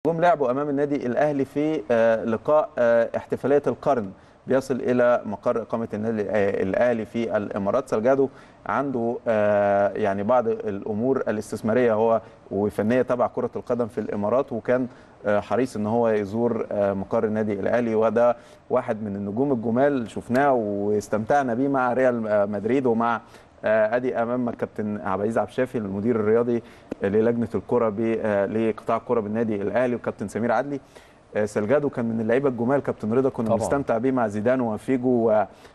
جم لعبوا امام النادي الاهلي في آه، لقاء آه، احتفاليه القرن بيصل الى مقر اقامه النادي آه، الاهلي في الامارات سلجادو عنده آه، يعني بعض الامور الاستثماريه هو وفنيه تبع كره القدم في الامارات وكان آه، حريص ان هو يزور آه، مقر النادي الاهلي وده واحد من النجوم الجمال شفناه واستمتعنا بيه مع ريال آه، مدريد ومع آه، ادي امام الكابتن عبد العزيز عبد الشافي المدير الرياضي للجنه الكره ب- آه، لقطاع الكره بالنادي الاهلي وكابتن سمير عدلي آه، سلجادو كان من اللعيبه الجمال كابتن رضا كنا طبعاً. بنستمتع بيه مع زيدان وفيجو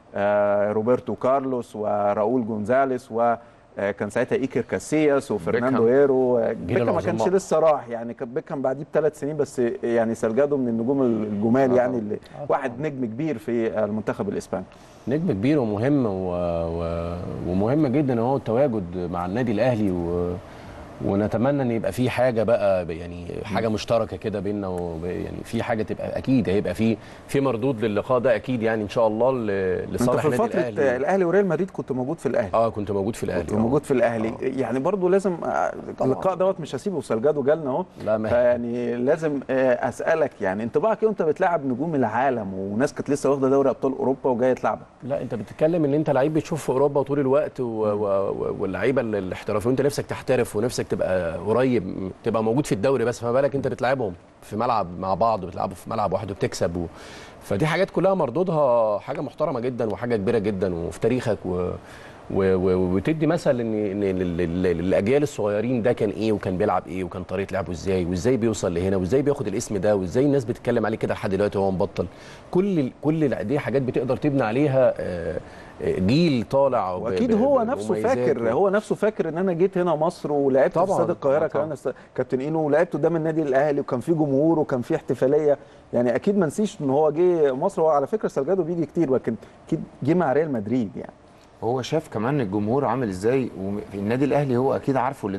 وروبرتو كارلوس وراؤول جونزاليس وكان ساعتها ايكر كاسياس وفرناندو بيكهام. هيرو آه، بيكهام ما العظماء. كانش لسه راح يعني كان بيكهام بعديه بثلاث سنين بس يعني سلجادو من النجوم الجمال آه يعني طبعاً. اللي واحد نجم كبير في المنتخب الاسباني نجم كبير ومهم و... و... ومهم جدا هو التواجد مع النادي الاهلي و... ونتمنى ان يبقى في حاجه بقى يعني حاجه مشتركه كده بيننا وب... يعني في حاجه تبقى اكيد هيبقى في في مردود للقاء ده اكيد يعني ان شاء الله ل... انت لصالح في النادي فتره الاهلي الاهلي وريال مدريد كنت موجود في الاهلي اه كنت موجود في الاهلي كنت آه. موجود في الاهلي يعني برضو لازم آه، اللقاء دوت مش هسيبه سلجادو جالنا اهو لا ما فيعني لازم آه، اسالك يعني انطباعك ايه وانت بتلاعب نجوم العالم وناس كانت لسه واخده دوري ابطال اوروبا وجايه تلعبك لا انت بتتكلم ان انت لعيب بتشوف في اوروبا طول الوقت و... و... و- واللعيبه ال- الاحترافيه وانت نفسك تحترف ونفسك تبقى قريب تبقى موجود في الدوري بس فما بالك انت بتلعبهم في ملعب مع بعض بتلعبوا في ملعب واحد وبتكسب و... فدي حاجات كلها مردودها حاجه محترمه جدا وحاجه كبيره جدا وفي تاريخك و... و... و... وتدي مثل ان ان لل- لل- للاجيال الصغيرين ده كان ايه وكان بيلعب ايه وكان طريقه لعبه ازاي وازاي بيوصل لهنا وازاي بياخد الاسم ده وازاي الناس بتتكلم عليه كده لحد دلوقتي وهو مبطل كل كل دي حاجات بتقدر تبني عليها آه، آه، جيل طالع ب- واكيد ب- هو ب- نفسه بمميزات فاكر و- هو نفسه فاكر ان انا جيت هنا مصر ولعبت في طبعاً، استاد القاهره طبعاً. كمان است- كابتن اينو ولعبت قدام النادي الاهلي وكان في جمهور وكان في احتفاليه يعني اكيد ما نسيش ان هو جه مصر هو على فكره سلجادو بيجي كتير لكن اكيد جه مع ريال مدريد يعني هو شاف كمان الجمهور عامل ازاي والنادي الاهلي هو اكيد عارفه اللي